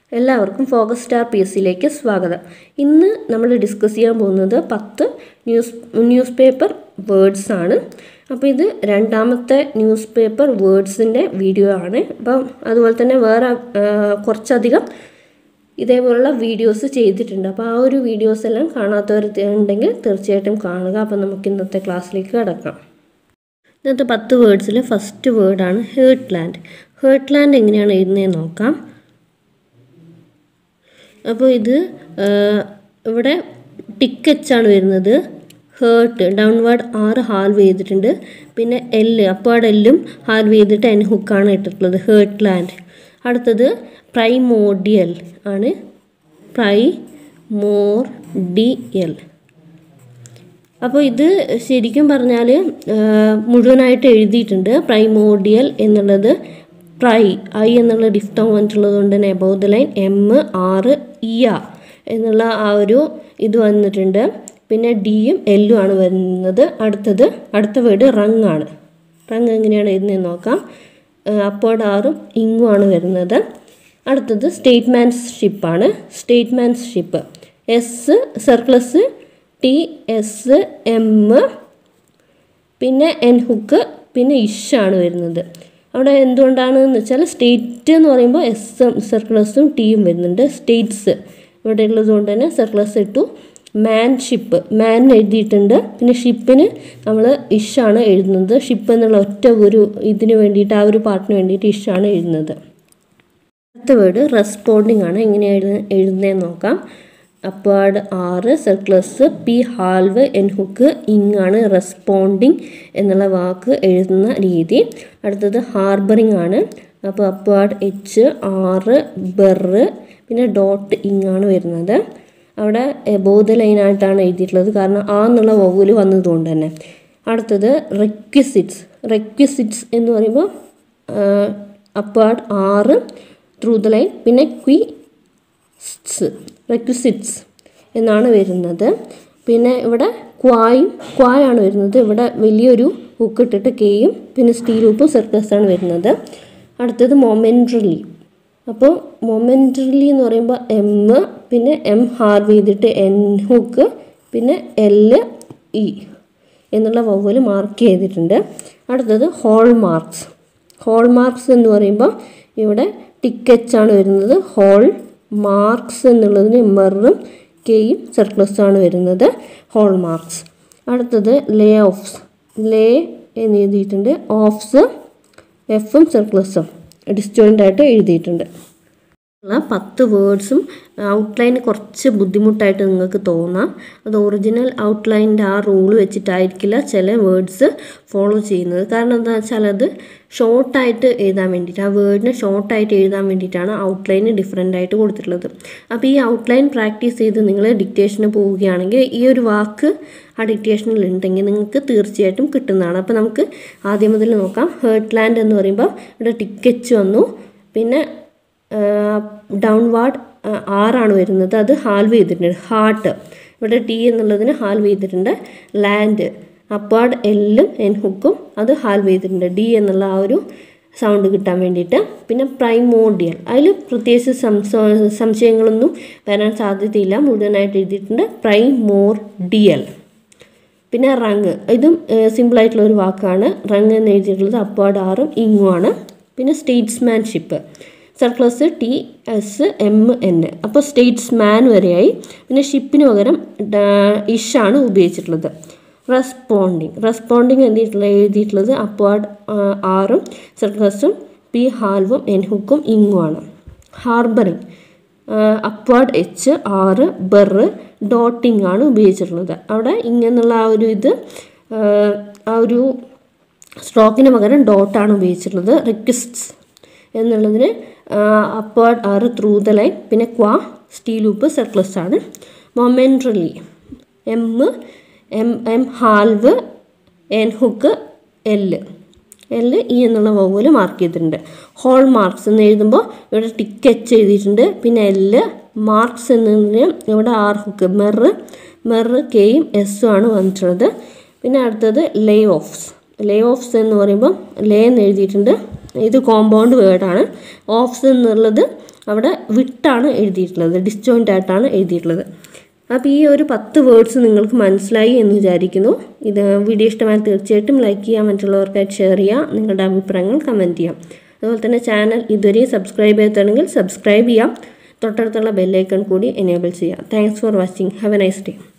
എല്ലാവർക്കും focus star P S സിയിലേക്ക് സ്വാഗതം ഇന്ന് നമ്മൾ ഡിസ്കസ് ചെയ്യാൻ പോകുന്നത് പത്ത് ന്യൂസ് ന്യൂസ് പേപ്പർ വേർഡ്സ് ആണ് അപ്പോൾ ഇത് രണ്ടാമത്തെ ന്യൂസ് പേപ്പർ വേർഡ്സിൻ്റെ വീഡിയോ ആണ് അപ്പം അതുപോലെ തന്നെ വേറെ ആ, കുറച്ചധികം ഇതേപോലുള്ള വീഡിയോസ് ചെയ്തിട്ടുണ്ട് അപ്പോൾ ആ ഒരു വീഡിയോസ് എല്ലാം കാണാത്തവർ ഉണ്ടെങ്കിൽ തീർച്ചയായിട്ടും കാണുക അപ്പോൾ നമുക്ക് ഇന്നത്തെ ക്ലാസ്സിലേക്ക് കിടക്കാം ഇന്നത്തെ പത്ത് വേർഡ്സിൽ ഫസ്റ്റ് വേർഡാണ് ഹേർട്ട് ലാൻഡ് ഹേർട്ട് ലാൻഡ് എങ്ങനെയാണ് എഴുതുന്നതെന്ന് നോക്കാം അപ്പോൾ ഇത് ആ, ഇവിടെ ടിക്കറ്റ്സ് ആണ് വരുന്നത് ഹേർട്ട് ഡൗൺവേർഡ് ആറ് ഹാൽവ് ചെയ്തിട്ടുണ്ട് പിന്നെ എല്ല് അപ്പാട് എല്ലും ഹാൽവ് ചെയ്തിട്ട് എൻ ഹുക്കാണ് ഇട്ടിട്ടുള്ളത് ഹേർട്ട് ലാൻഡ് അടുത്തത് പ്രൈമോഡിയൽ ആണ് പ്രൈമോർഡിയൽ അപ്പോൾ ഇത് ശരിക്കും പറഞ്ഞാൽ മുഴുവനായിട്ട് എഴുതിയിട്ടുണ്ട് പ്രൈമോഡിയൽ എന്നുള്ളത് പ്രൈ ഐ എന്നുള്ള ഡിഫ്റ്റോങ് വന്നിട്ടുള്ളത് കൊണ്ട് തന്നെ എബവ് ദ ലൈൻ എം ആറ് ഇയ എന്നുള്ള ആ ഒരു ഇത് വന്നിട്ടുണ്ട് പിന്നെ ഡിയും എല്ലും ആണ് വരുന്നത് അടുത്തത് അടുത്ത വേർഡ് റങ് ആണ് റങ് എങ്ങനെയാണ് എഴുതുന്നതെന്ന് നോക്കാം അപ്പോഡ് ആറും ഇങ്ങും ആണ് വരുന്നത് അടുത്തത് സ്റ്റേറ്റ്മാൻഷിപ്പാണ് statesmanship S circles T S M പിന്നെ എൻ ഹുക്ക് പിന്നെ ഇഷാണ് വരുന്നത് അവിടെ എന്തുകൊണ്ടാണെന്ന് വെച്ചാൽ സ്റ്റേറ്റ് എന്ന് പറയുമ്പോൾ എസ് സർക്ലസും ടിയും വരുന്നുണ്ട് സ്റ്റേറ്റ്സ് ഇവിടെ ഉള്ളത് കൊണ്ട് തന്നെ സർക്ലസ് ഇട്ടു മാൻ ഷിപ്പ് മാൻ എഴുതിയിട്ടുണ്ട് പിന്നെ ഷിപ്പിന് നമ്മൾ ഇഷാണ് എഴുതുന്നത് ഷിപ്പ് എന്നുള്ള ഒറ്റ ഒരു ഇതിന് വേണ്ടിയിട്ട് ആ ഒരു പാർട്ടിന് വേണ്ടിയിട്ട് ഇഷാണ് എഴുതുന്നത് അടുത്ത വേർഡ് റെസ്പോണ്ടിങ് ആണ് എങ്ങനെ എഴുത എഴുതുന്നതെന്ന് നോക്കാം upward R circles P half N hook ഇങ് ആണ് റെസ്പോണ്ടിങ് എന്നുള്ള വാക്ക് എഴുതുന്ന രീതി അടുത്തത് ഹാർബറിങ് ആണ് അപ്പോൾ അപ്പാഡ് എച്ച് ആറ് ബെറ് പിന്നെ ഡോട്ട് ഇങ് ആണ് വരുന്നത് അവിടെ ബോധ ലൈനായിട്ടാണ് എഴുതിയിട്ടുള്ളത് കാരണം ആ എന്നുള്ള വവ്വല് വന്നതുകൊണ്ട് തന്നെ അടുത്തത് റെക്വിസിറ്റ്സ് റെക്വിസിറ്റ്സ് എന്ന് പറയുമ്പോൾ upward R through the line പിന്നെ ക്വി റെക്വിസിറ്റ്സ് എന്നാണ് വരുന്നത് പിന്നെ ഇവിടെ ക്വായും ക്വായാണ് വരുന്നത് ഇവിടെ വലിയൊരു ഹുക്ക് ഇട്ടിട്ട് കെയും പിന്നെ സ്റ്റീൽ ഹൂപ്പും സർക്കസാണ് വരുന്നത് അടുത്തത് മൊമെൻട്രലി അപ്പോൾ മൊമെൻട്രലി എന്ന് പറയുമ്പോൾ എം പിന്നെ എം ഹാർവ് ചെയ്തിട്ട് എൻ ഹുക്ക് പിന്നെ എൽ ഇ എന്നുള്ള വവ്വല് മാർക്ക് ചെയ്തിട്ടുണ്ട് അടുത്തത് ഹോൾ മാർക്സ് ഹോൾ മാർക്സ് എന്ന് പറയുമ്പോൾ ഇവിടെ ടിക്കറ്റ്സ് ആണ് വരുന്നത് ഹോൾ മാർക്സ് എന്നുള്ളതിന് മെറും കെയും സർക്ലസും ആണ് വരുന്നത് ഹോൾ മാർക്സ് അടുത്തത് ലേ ഓഫ്സ് ലേ എന്ന് എഴുതിയിട്ടുണ്ട് ഓഫ്സ് എഫും സർക്ലസും ഡിസ്റ്റോയിൻ്റ് ആയിട്ട് എഴുതിയിട്ടുണ്ട് ഉള്ള പത്ത് വേർഡ്സും ഔട്ട്ലൈൻ കുറച്ച് ബുദ്ധിമുട്ടായിട്ട് നിങ്ങൾക്ക് തോന്നാം അത് ഒറിജിനൽ ഔട്ട്ലൈനിൻ്റെ ആ റൂൾ വെച്ചിട്ടായിരിക്കില്ല ചില വേർഡ്സ് ഫോളോ ചെയ്യുന്നത് കാരണം എന്താ വെച്ചാൽ അത് ഷോർട്ടായിട്ട് എഴുതാൻ വേണ്ടിയിട്ട് ആ വേർഡിനെ ഷോർട്ടായിട്ട് എഴുതാൻ വേണ്ടിയിട്ടാണ് ഔട്ട്ലൈൻ ഡിഫറെൻ്റ് ആയിട്ട് കൊടുത്തിട്ടുള്ളത് അപ്പോൾ ഈ ഔട്ട്ലൈൻ പ്രാക്ടീസ് ചെയ്ത് നിങ്ങൾ ഡിക്റ്റേഷന് പോവുകയാണെങ്കിൽ ഈ ഒരു വാക്ക് ആ ഡിക്റ്റേഷനിൽ ഉണ്ടെങ്കിൽ നിങ്ങൾക്ക് തീർച്ചയായിട്ടും കിട്ടുന്നതാണ് അപ്പോൾ നമുക്ക് ആദ്യം മുതൽ നോക്കാം ഹേർട്ട് ലാൻഡ് എന്ന് പറയുമ്പോൾ ഇവിടെ ടിക്കറ്റ്സ് വന്നു പിന്നെ ഡൗൺവാർഡ് ആറാണ് വരുന്നത് അത് ഹാൽവ് ചെയ്തിട്ടുണ്ട് ഹാർട്ട് ഇവിടെ ടി എന്നുള്ളതിന് ഹാൽവ് ചെയ്തിട്ടുണ്ട് ലാൻഡ് അപ്പാർഡ് എല്ലും എൻ ഹുക്കും അത് ഹാൽവ് ചെയ്തിട്ടുണ്ട് ഡി എന്നുള്ള ആ ഒരു സൗണ്ട് കിട്ടാൻ വേണ്ടിയിട്ട് പിന്നെ പ്രൈമോഡിയൽ അതിൽ പ്രത്യേകിച്ച് സംശ സംശയങ്ങളൊന്നും വരാൻ സാധ്യതയില്ല മുഴുവനായിട്ട് എഴുതിയിട്ടുണ്ട് പ്രൈമോർഡിയൽ പിന്നെ റങ് ഇതും സിമ്പിളായിട്ടുള്ള ഒരു വാക്കാണ് റങ് എന്ന് എഴുതിയിട്ടുള്ളത് അപ്പാർഡ് ആറും ഇങ്ങുമാണ് പിന്നെ statesmanship circles T S M N അപ്പോൾ സ്റ്റേറ്റ്സ്മാൻ വരെയായി പിന്നെ ഷിപ്പിന് പകരം ഇഷാണ് ഉപയോഗിച്ചിട്ടുള്ളത് റെസ്പോണ്ടിങ് റെസ്പോണ്ടിങ് എഴുതിയിട്ടുള്ള എഴുതിയിട്ടുള്ളത് അപ്വാർഡ് ആറും സർക്ലസും പി ഹാൽവും എൻ ഹുക്കും ഇങ്ങുമാണ് ഹാർബറിങ് അപ്വാർഡ് എച്ച് ആറ് ബെറ് ഡോട്ടിംഗ് ആണ് ഉപയോഗിച്ചിട്ടുള്ളത് അവിടെ ഇങ്ങനെയുള്ള ആ ഒരു ഇത് ആ ഒരു സ്ട്രോക്കിന് പകരം ഡോട്ടാണ് ഉപയോഗിച്ചിട്ടുള്ളത് റിക്വസ്റ്റ്സ് എന്നുള്ളതിന് അപ്പാർഡ് ആറ് ത്രൂ ദ ലൈൻ പിന്നെ ക്വാ സ്റ്റീൽ ഉപ്പ് സർക്ലസ് ആണ് momentarily M M M half N hook L L E എന്നുള്ള വവ്വല് മാർക്ക് ചെയ്തിട്ടുണ്ട് ഹോൾ മാർക്സ് എന്ന് എഴുതുമ്പോൾ ഇവിടെ ടിക്ക് എച്ച് എഴുതിയിട്ടുണ്ട് പിന്നെ എല്ല് മാർക്സ് എന്നതിന് ഇവിടെ ആർ ഹുക്ക് മെറ് മെറ് കെയും എസ്സും ആണ് വന്നിട്ടുള്ളത് പിന്നെ അടുത്തത് ലേ ഓഫ്സ് ലേ ഓഫ്സ് എന്ന് പറയുമ്പോൾ ലേ എന്ന് എഴുതിയിട്ടുണ്ട് ഇത് കോമ്പൗണ്ട് വേർഡാണ് ഓഫ്സ് എന്നുള്ളത് അവിടെ വിട്ടാണ് എഴുതിയിട്ടുള്ളത് ഡിസ്ജോയിൻ്റ് ആയിട്ടാണ് എഴുതിയിട്ടുള്ളത് അപ്പോൾ ഈ ഒരു പത്ത് വേർഡ്സ് നിങ്ങൾക്ക് മനസ്സിലായി എന്ന് വിചാരിക്കുന്നു ഇത് വീഡിയോ ഇഷ്ടമായി തീർച്ചയായിട്ടും ലൈക്ക് ചെയ്യുക മറ്റുള്ളവർക്കായിട്ട് ഷെയർ ചെയ്യുക നിങ്ങളുടെ അഭിപ്രായങ്ങൾ കമൻറ്റ് ചെയ്യാം അതുപോലെ തന്നെ ചാനൽ ഇതുവരെ സബ്സ്ക്രൈബ് ചെയ്തിട്ടുണ്ടെങ്കിൽ സബ്സ്ക്രൈബ് ചെയ്യാം തൊട്ടടുത്തുള്ള ബെല്ലൈക്കൺ കൂടി എനേബിൾ ചെയ്യാം thanks for watching have a nice day